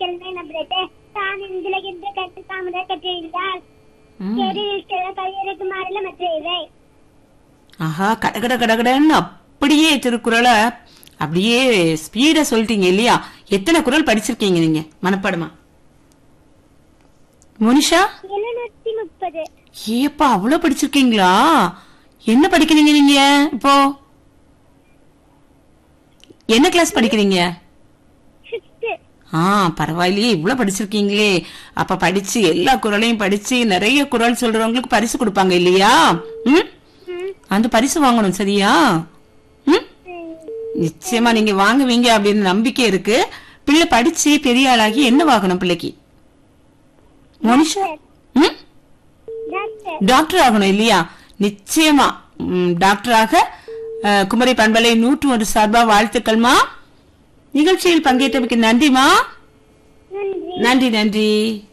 கல்வி நம்புறது தான் இந்திலகின்ற கற்று தாமரை கற்றிருந்தால் ம். கவியருக்கு மாறல மற்ற இவை ஆஹா கடகட கடகடன்னு அப்படியே திருக்குறளை அப்படியே ஸ்பீடா சொல்லிட்டீங்க இல்லையா எத்தனை குறள் படிச்சிருக்கீங்க நீங்க மனப்பாடமா மோனிஷா எழுநூத்தி முப்பது ஏப்பா அவ்வளவு படிச்சிருக்கீங்களா என்ன படிக்கிறீங்க நீங்க இப்போ என்ன கிளாஸ் படிக்கிறீங்க ஃபிஃப்த்து ஆ பரவாயில்லையே இவ்வளவு படிச்சிருக்கீங்களே அப்ப படிச்சு எல்லா குறளையும் படிச்சு நிறைய குறள் சொல்றவங்களுக்கு பரிசு கொடுப்பாங்க இல்லையா ம் அந்த பரிசு வாங்கணும் சரியா ம் நிச்சயமா நீங்க வாங்குவீங்க அப்படின்னு நம்பிக்கை இருக்கு பிள்ளை படிச்சு பெரிய ஆளாகி என்ன வாங்கணும் பிள்ளைக்கு மோனிஷா ம் டாக்டர் டாக்டர் ஆகணும் இல்லையா நிச்சயமா ம், டாக்டராக அஹ், குமரி பண்பலை நூற்று ஒன்று சார்பா வாழ்த்துக்கள்மா நிகழ்ச்சியில் பங்கேற்றமைக்கு நன்றிமா நன்றி நன்றி நன்றி